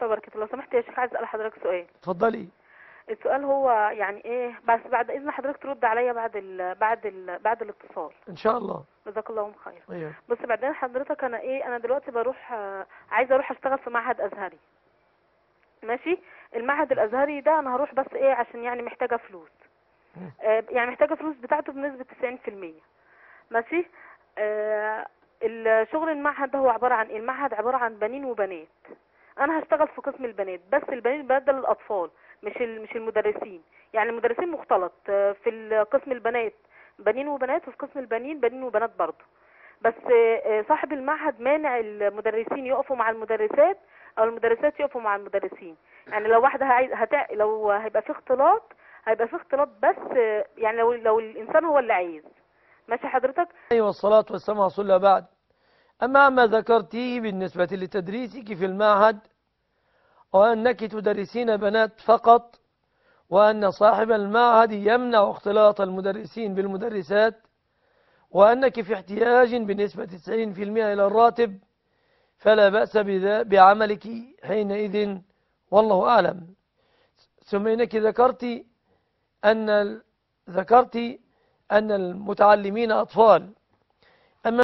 الله وبركاته لو سمحت يا شيخ عايز اسال حضرتك سؤال اتفضلي السؤال هو يعني ايه بس بعد اذن حضرتك ترد عليا بعد ال بعد ال بعد الاتصال ان شاء الله جزاك الله خير ايوه بص بعدين حضرتك انا ايه انا دلوقتي بروح آه، عايزه اروح اشتغل في معهد ازهري ماشي المعهد الازهري ده انا هروح بس ايه عشان يعني محتاجه فلوس آه، يعني محتاجه فلوس بتاعته بنسبه 90% ماشي آه، الشغل المعهد ده هو عباره عن ايه المعهد عباره عن بنين وبنات انا هشتغل في قسم البنات بس البنين بدل الاطفال مش ال- مش المدرسين يعني المدرسين مختلط آه، في ال- قسم البنات بنين وبنات وفي قسم البنين بنين وبنات برضه بس آه، آه، صاحب المعهد مانع المدرسين يقفوا مع المدرسات او المدرسات يقفوا مع المدرسين يعني لو واحده عايز هتع... لو هيبقى في اختلاط هيبقى في اختلاط بس آه، يعني لو لو الانسان هو اللي عايز ماشي حضرتك والصلاة والسلام على رسول الله بعد أما ما ذكرتيه بالنسبة لتدريسك في المعهد وأنك تدرسين بنات فقط وأن صاحب المعهد يمنع اختلاط المدرسين بالمدرسات وأنك في احتياج بنسبة 90% إلى الراتب فلا بأس بذا بعملك حينئذ والله أعلم ثم إنك ذكرت أن ذكرت أن المتعلمين أطفال